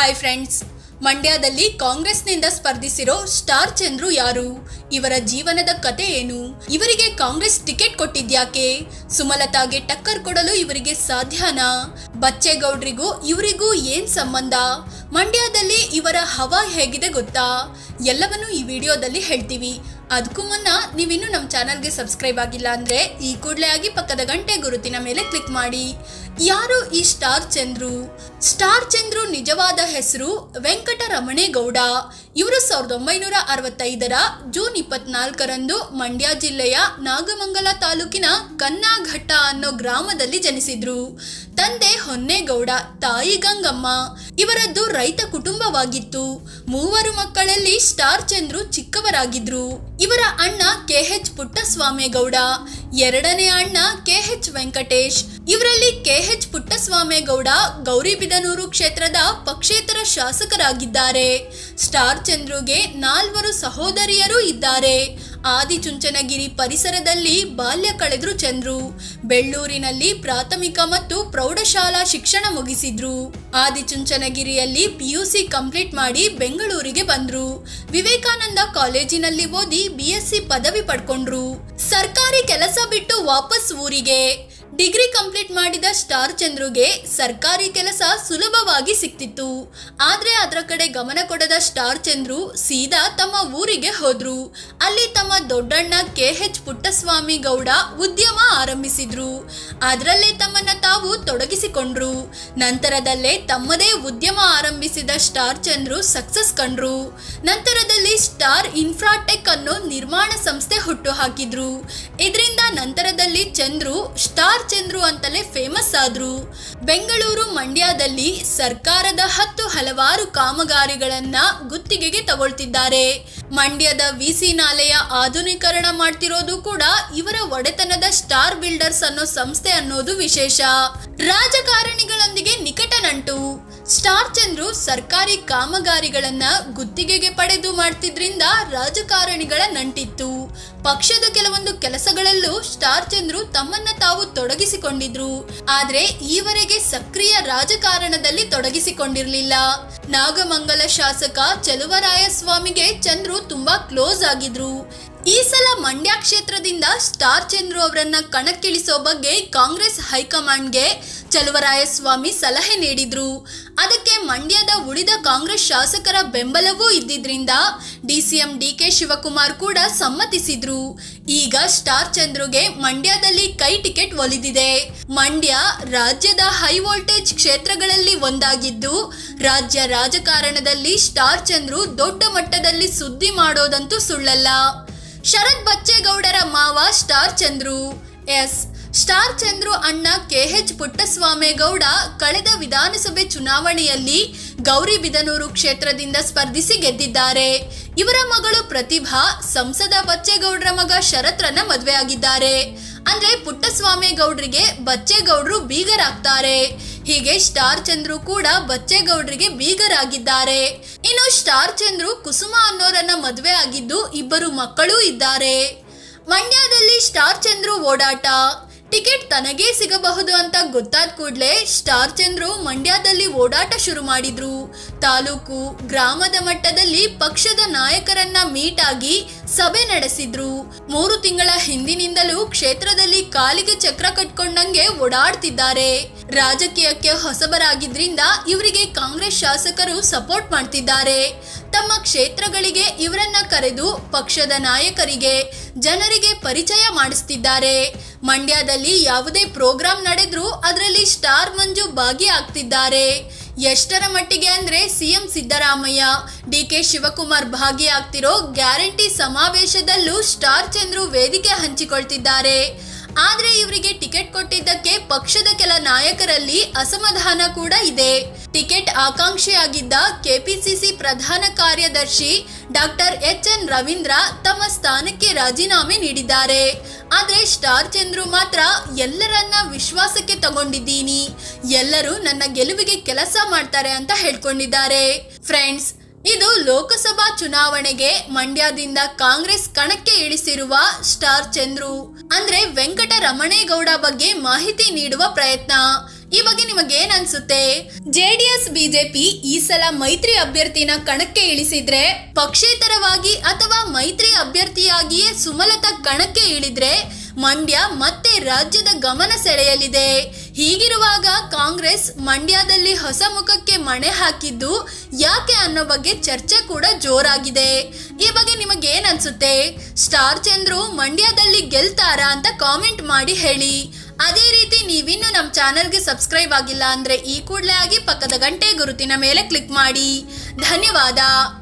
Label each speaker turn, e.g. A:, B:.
A: hi friends ಮಂಡ್ಯದಲ್ಲಿ ಕಾಂಗ್ರೆಸ್ನಿಂದ ಸ್ಪರ್ಧಿಸಿರೋ star Chandru ಯಾರು ಇವರ ಜೀವನದ ಕತೆ ಏನು ಇವರಿಗೆ ಕಾಂಗ್ರೆಸ್ ಟಿಕೆಟ್ ಕೊಟ್ಟಿದ್ಯಾಕೆ ಸುಮಲತಾಗೆ ಟಕ್ಕರ್ ಕೊಡಲು ಇವರಿಗೆ ಸಾಧ್ಯನಾ ಬಚ್ಚೇಗೌಡ್ರಿಗೂ ಇವರಿಗೂ ಏನ್ ಸಂಬಂಧ ಮಂಡ್ಯದಲ್ಲಿ ಇವರ ಹವಾ ಹೇಗಿದೆ ಗೊತ್ತಾ ಎಲ್ಲವನ್ನೂ ಈ ವಿಡಿಯೋದಲ್ಲಿ ಹೇಳ್ತೀವಿ ಅದಕ್ಕೂ ಮುನ್ನ ನೀವಿನ್ನೂ ನಮ್ಮ ಚಾನಲ್ಗೆ ಸಬ್ಸ್ಕ್ರೈಬ್ ಆಗಿಲ್ಲ ಅಂದ್ರೆ ಈ ಕೂಡಲೇ ಆಗಿ ಪಕ್ಕದ ಗಂಟೆ ಗುರುತಿನ ಮೇಲೆ ಕ್ಲಿಕ್ ಮಾಡಿ ಯಾರು ಈ ಸ್ಟಾರ್ ಚಂದ್ರು ಸ್ಟಾರ್ ಚಂದ್ರು ನಿಜವಾದ ಹೆಸರು ವೆಂಕಟರಮಣೇಗೌಡ ಇವರು ಸಾವಿರದ ಒಂಬೈನೂರ ಅರವತ್ತೈದರ ಜೂನ್ ಇಪ್ಪತ್ನಾಲ್ಕರಂದು ಮಂಡ್ಯ ಜಿಲ್ಲೆಯ ನಾಗಮಂಗಲ ತಾಲೂಕಿನ ಕನ್ನಾಘಟ್ಟ ಅನ್ನೋ ಗ್ರಾಮದಲ್ಲಿ ಜನಿಸಿದ್ರು ತಂದೆ ಹೊನ್ನೇಗೌಡ ತಾಯಿ ಗಂಗಮ್ಮ ಇವರದ್ದು ರೈತ ಕುಟುಂಬವಾಗಿತ್ತು ಮೂವರು ಮಕ್ಕಳಲ್ಲಿ ಸ್ಟಾರ್ ಚಂದ್ರು ಚಿಕ್ಕವರಾಗಿದ್ರು ಇವರ ಅಣ್ಣ ಕೆ ಎಚ್ ಪುಟ್ಟಸ್ವಾಮೇಗೌಡ ಎರಡನೇ ಅಣ್ಣ ಕೆ ಎಚ್ ವೆಂಕಟೇಶ್ ಇವರಲ್ಲಿ ಕೆ ಎಚ್ ಪುಟ್ಟಸ್ವಾಮೇಗೌಡ ಗೌರಿಬಿದನೂರು ಕ್ಷೇತ್ರದ ಪಕ್ಷೇತರ ಶಾಸಕರಾಗಿದ್ದಾರೆ ಸ್ಟಾರ್ ಚಂದ್ರುಗೆ ನಾಲ್ವರು ಸಹೋದರಿಯರು ಇದ್ದಾರೆ ಆದಿಚುಂಚನಗಿರಿ ಪರಿಸರದಲ್ಲಿ ಬಾಲ್ಯ ಕಳೆದ್ರು ಚಂದ್ರು ಬೆಳ್ಳೂರಿನಲ್ಲಿ ಪ್ರಾಥಮಿಕ ಮತ್ತು ಪ್ರೌಢಶಾಲಾ ಶಿಕ್ಷಣ ಮುಗಿಸಿದ್ರು ಆದಿಚುಂಚನಗಿರಿಯಲ್ಲಿ ಪಿಯುಸಿ ಕಂಪ್ಲೀಟ್ ಮಾಡಿ ಬೆಂಗಳೂರಿಗೆ ಬಂದ್ರು ವಿವೇಕಾನಂದ ಕಾಲೇಜಿನಲ್ಲಿ ಓದಿ ಬಿಎಸ್ಸಿ ಪದವಿ ಪಡ್ಕೊಂಡ್ರು ಸರ್ಕಾರಿ ಕೆಲಸ ಬಿಟ್ಟು ವಾಪಸ್ ಊರಿಗೆ ಡಿಗ್ರಿ ಕಂಪ್ಲೀಟ್ ಮಾಡಿದ ಸ್ಟಾರ್ ಚಂದ್ರುಗೆ ಸರ್ಕಾರಿ ಕೆಲಸ ಸುಲಭವಾಗಿ ಸಿಕ್ತಿತ್ತು ಆದ್ರೆ ಅದರ ಕಡೆ ಗಮನ ಕೊಡದ ಸ್ಟಾರ್ ಚಂದ್ರು ಸೀದಾ ತಮ್ಮ ಊರಿಗೆ ಹೋದ್ರು ಅಲ್ಲಿ ತಮ್ಮ ದೊಡ್ಡಣ್ಣ ಕೆ ಎಚ್ ಪುಟ್ಟಸ್ವಾಮಿ ಗೌಡ ಉದ್ಯಮ ಆರಂಭಿಸಿದ್ರು ಅದರಲ್ಲೇ ತಮ್ಮನ್ನ ತಾವು ತೊಡಗಿಸಿಕೊಂಡ್ರು ನಂತರದಲ್ಲೇ ತಮ್ಮದೇ ಉದ್ಯಮ ಆರಂಭಿಸಿದ ಸ್ಟಾರ್ ಚಂದ್ರು ಸಕ್ಸಸ್ ಕಂಡ್ರು ನಂತರದಲ್ಲಿ ಸ್ಟಾರ್ ಇನ್ಫ್ರಾಟೆಕ್ ಅನ್ನೋ ನಿರ್ಮಾಣ ಸಂಸ್ಥೆ ಹುಟ್ಟು ಹಾಕಿದ್ರು ಇದರಿಂದ ನಂತರದಲ್ಲಿ ಚಂದ್ರು ಸ್ಟಾರ್ ಚಂದ್ರು ಅಂತಲೇ ಫೇಮಸ್ ಆದ್ರು ಬೆಂಗಳೂರು ಮಂಡ್ಯದಲ್ಲಿ ಸರ್ಕಾರದ ಹತ್ತು ಹಲವಾರು ಕಾಮಗಾರಿಗಳನ್ನ ಗುತ್ತಿಗೆಗೆ ತಗೊಳ್ತಿದ್ದಾರೆ ಮಂಡ್ಯದ ವಿಸಿ ನಾಲೆಯ ಆಧುನೀಕರಣ ಮಾಡ್ತಿರೋದು ಕೂಡ ಇವರ ಒಡೆತನದ ಸ್ಟಾರ್ ಬಿಲ್ಡರ್ಸ್ ಅನ್ನೋ ಸಂಸ್ಥೆ ಅನ್ನೋದು ವಿಶೇಷ ರಾಜಕಾರಣಿಗಳೊಂದಿಗೆ ನಿಕಟ ನಂಟು ಸ್ಟಾರ್ ಚಂದ್ರು ಸರ್ಕಾರಿ ಕಾಮಗಾರಿಗಳನ್ನ ಗುತ್ತಿಗೆಗೆ ಪಡೆದು ಮಾಡ್ತಿದ್ರಿಂದ ರಾಜಕಾರಣಿಗಳ ನಂಟಿತ್ತು ಪಕ್ಷದ ಕೆಲವೊಂದು ಕೆಲಸಗಳಲ್ಲೂ ಸ್ಟಾರ್ ಚಂದ್ರು ತಮ್ಮನ್ನ ತಾವು ತೊಡಗಿಸಿಕೊಂಡಿದ್ರು ಆದ್ರೆ ಈವರೆಗೆ ಸಕ್ರಿಯ ರಾಜಕಾರಣದಲ್ಲಿ ತೊಡಗಿಸಿಕೊಂಡಿರ್ಲಿಲ್ಲ ನಾಗಮಂಗಲ ಶಾಸಕ ಚಲುವರಾಯ ಸ್ವಾಮಿಗೆ ಚಂದ್ರು ತುಂಬಾ ಕ್ಲೋಸ್ ಆಗಿದ್ರು ಈ ಸಲ ಮಂಡ್ಯ ಕ್ಷೇತ್ರದಿಂದ ಸ್ಟಾರ್ ಚಂದ್ರು ಅವರನ್ನ ಕಣಕ್ಕಿಳಿಸೋ ಬಗ್ಗೆ ಕಾಂಗ್ರೆಸ್ ಹೈಕಮಾಂಡ್ಗೆ ಚಲುವರಾಯಸ್ವಾಮಿ ಸಲಹೆ ನೀಡಿದ್ರು ಅದಕ್ಕೆ ಮಂಡ್ಯದ ಉಳಿದ ಕಾಂಗ್ರೆಸ್ ಶಾಸಕರ ಬೆಂಬಲವೂ ಇದ್ದಿದ್ರಿಂದ ಡಿಸಿಎಂ ಡಿ ಕೆ ಶಿವಕುಮಾರ್ ಕೂಡ ಸಮ್ಮತಿಸಿದ್ರು ಈಗ ಸ್ಟಾರ್ ಚಂದ್ರುಗೆ ಮಂಡ್ಯದಲ್ಲಿ ಕೈ ಟಿಕೆಟ್ ಒಲಿದಿದೆ ಮಂಡ್ಯ ರಾಜ್ಯದ ಹೈ ವೋಲ್ಟೇಜ್ ಕ್ಷೇತ್ರಗಳಲ್ಲಿ ಒಂದಾಗಿದ್ದು ರಾಜ್ಯ ರಾಜಕಾರಣದಲ್ಲಿ ಸ್ಟಾರ್ ಚಂದ್ರು ದೊಡ್ಡ ಮಟ್ಟದಲ್ಲಿ ಸುದ್ದಿ ಮಾಡೋದಂತೂ ಸುಳ್ಳಲ್ಲ ಶರತ್ ಬಚ್ಚೇಗೌಡರ ಮಾವ star Chandru S star Chandru ಅಣ್ಣ ಕೆ ಎಚ್ ಪುಟ್ಟಸ್ವಾಮೇಗೌಡ ಕಳೆದ ವಿಧಾನಸಭೆ ಚುನಾವಣೆಯಲ್ಲಿ ಗೌರಿಬಿದನೂರು ಕ್ಷೇತ್ರದಿಂದ ಸ್ಪರ್ಧಿಸಿ ಗೆದ್ದಿದ್ದಾರೆ ಇವರ ಮಗಳು ಪ್ರತಿಭಾ ಸಂಸದ ಬಚ್ಚೇಗೌಡರ ಮಗ ಶರತ್ರನ್ನ ಮದುವೆ ಆಗಿದ್ದಾರೆ ಅಂದ್ರೆ ಪುಟ್ಟಸ್ವಾಮೇಗೌಡ್ರಿಗೆ ಬಚ್ಚೇಗೌಡ್ರು ಬೀಗರಾಗ್ತಾರೆ ಹೀಗೆ ಸ್ಟಾರ್ ಚಂದ್ರು ಕೂಡ ಬಚ್ಚೇಗೌಡ್ರಿಗೆ ಬೀಗರಾಗಿದ್ದಾರೆ ಇನ್ನು ಸ್ಟಾರ್ ಚಂದ್ರು ಕುಸುಮ ಅನ್ನೋರನ್ನ ಮದುವೆ ಆಗಿದ್ದು ಇಬ್ಬರು ಮಕ್ಕಳೂ ಇದ್ದಾರೆ ಮಂಡ್ಯದಲ್ಲಿ ಸ್ಟಾರ್ ಚಂದ್ರು ಓಡಾಟ ಟಿಕೆಟ್ ತನಗೇ ಸಿಗಬಹುದು ಅಂತ ಗೊತ್ತಾದ ಕೂಡಲೇ ಸ್ಟಾರ್ ಚಂದ್ರು ಮಂಡ್ಯದಲ್ಲಿ ಓಡಾಟ ಶುರು ಮಾಡಿದ್ರು ತಾಲೂಕು ಗ್ರಾಮದ ಮಟ್ಟದಲ್ಲಿ ಪಕ್ಷದ ನಾಯಕರನ್ನ ಮೀಟ್ ಆಗಿ ಸಭೆ ನಡೆಸಿದ್ರು ಮೂರು ತಿಂಗಳ ಹಿಂದಿನಿಂದಲೂ ಕ್ಷೇತ್ರದಲ್ಲಿ ಕಾಲಿಗೆ ಚಕ್ರ ಕಟ್ಕೊಂಡಂಗೆ ಓಡಾಡ್ತಿದ್ದಾರೆ ರಾಜಕೀಯಕ್ಕೆ ಹೊಸಬರಾಗಿದ್ರಿಂದ ಇವರಿಗೆ ಕಾಂಗ್ರೆಸ್ ಶಾಸಕರು ಸಪೋರ್ಟ್ ಮಾಡ್ತಿದ್ದಾರೆ ತಮ್ಮ ಕ್ಷೇತ್ರಗಳಿಗೆ ಇವರನ್ನ ಕರೆದು ಪಕ್ಷದ ನಾಯಕರಿಗೆ ಜನರಿಗೆ ಪರಿಚಯ ಮಾಡಿಸ್ತಿದ್ದಾರೆ ಮಂಡ್ಯದಲ್ಲಿ ಯಾವುದೇ ಪ್ರೋಗ್ರಾಂ ನಡೆದ್ರೂ ಅದರಲ್ಲಿ ಸ್ಟಾರ್ ಮಂಜು ಭಾಗಿಯಾಗ್ತಿದ್ದಾರೆ ಎಷ್ಟರ ಮಟ್ಟಿಗೆ ಅಂದ್ರೆ CM Siddaramaiah D K Shivakumar ಭಾಗಿಯಾಗ್ತಿರೋ ಗ್ಯಾರಂಟಿ ಸಮಾವೇಶದಲ್ಲೂ ಸ್ಟಾರ್ ಚಂದ್ರು ವೇದಿಕೆ ಹಂಚಿಕೊಳ್ತಿದ್ದಾರೆ ಆದ್ರೆ ಇವರಿಗೆ ಟಿಕೆಟ್ ಕೊಟ್ಟಿದ್ದಕ್ಕೆ ಪಕ್ಷದ ಕೆಲ ನಾಯಕರಲ್ಲಿ ಅಸಮಾಧಾನ ಕೂಡ ಇದೆ ಟಿಕೆಟ್ ಆಕಾಂಕ್ಷಿಯಾಗಿದ್ದ ಕೆಪಿಸಿಸಿ ಪ್ರಧಾನ ಕಾರ್ಯದರ್ಶಿ ಡಾಕ್ಟರ್ ಎಚ್ ಎನ್ ರವೀಂದ್ರ ತಮ್ಮ ಸ್ಥಾನಕ್ಕೆ ರಾಜೀನಾಮೆ ನೀಡಿದ್ದಾರೆ ಆದ್ರೆ ಸ್ಟಾರ್ ಚಂದ್ರು ಮಾತ್ರ ಎಲ್ಲರನ್ನ ವಿಶ್ವಾಸಕ್ಕೆ ತಗೊಂಡಿದ್ದೀನಿ ಎಲ್ಲರೂ ನನ್ನ ಗೆಲುವಿಗೆ ಕೆಲಸ ಮಾಡ್ತಾರೆ ಅಂತ ಹೇಳ್ಕೊಂಡಿದ್ದಾರೆ ಫ್ರೆಂಡ್ಸ್ ಇದು ಲೋಕಸಭಾ ಚುನಾವಣೆಗೆ ಮಂಡ್ಯದಿಂದ ಕಾಂಗ್ರೆಸ್ ಕಣಕ್ಕೆ ಇಳಿಸಿರುವ ಸ್ಟಾರ್ ಚಂದ್ರು ಅಂದ್ರೆ ವೆಂಕಟ ರಮಣೇಗೌಡ ಬಗ್ಗೆ ಮಾಹಿತಿ ನೀಡುವ ಪ್ರಯತ್ನ ಈ ಬಗ್ಗೆ ನಿಮಗೇನ್ ಅನ್ಸುತ್ತೆ ಜೆಡಿಎಸ್ ಬಿಜೆಪಿ ಈ ಸಲ ಮೈತ್ರಿ ಅಭ್ಯರ್ಥಿನ ಕಣಕ್ಕೆ ಇಳಿಸಿದ್ರೆ ಪಕ್ಷೇತರವಾಗಿ ಅಥವಾ ಮೈತ್ರಿ ಅಭ್ಯರ್ಥಿಯಾಗಿಯೇ ಸುಮಲತಾ ಕಣಕ್ಕೆ ಇಳಿದ್ರೆ ಮಂಡ್ಯ ಮತ್ತೆ ರಾಜ್ಯದ ಗಮನ ಸೆಳೆಯಲಿದೆ ಹೀಗಿರುವಾಗ ಕಾಂಗ್ರೆಸ್ ಮಂಡ್ಯದಲ್ಲಿ ಹೊಸ ಮುಖಕ್ಕೆ ಮಣೆ ಹಾಕಿದ್ದು ಯಾಕೆ ಅನ್ನೋ ಬಗ್ಗೆ ಚರ್ಚೆ ಕೂಡ ಜೋರಾಗಿದೆ ಈ ಬಗ್ಗೆ ನಿಮಗೇನ್ ಅನ್ಸುತ್ತೆ ಸ್ಟಾರ್ ಚಂದ್ರು ಮಂಡ್ಯದಲ್ಲಿ ಗೆಲ್ತಾರಾ ಅಂತ ಕಾಮೆಂಟ್ ಮಾಡಿ ಹೇಳಿ ಅದೇ ರೀತಿ ನೀವಿನ್ನು ನಮ್ಮ ಚಾನಲ್ಗೆ ಸಬ್ಸ್ಕ್ರೈಬ್ ಆಗಿಲ್ಲ ಅಂದ್ರೆ ಈ ಕೂಡಲೇ ಆಗಿ ಪಕ್ಕದ ಗಂಟೆ ಗುರುತಿನ ಮೇಲೆ ಕ್ಲಿಕ್ ಮಾಡಿ ಧನ್ಯವಾದ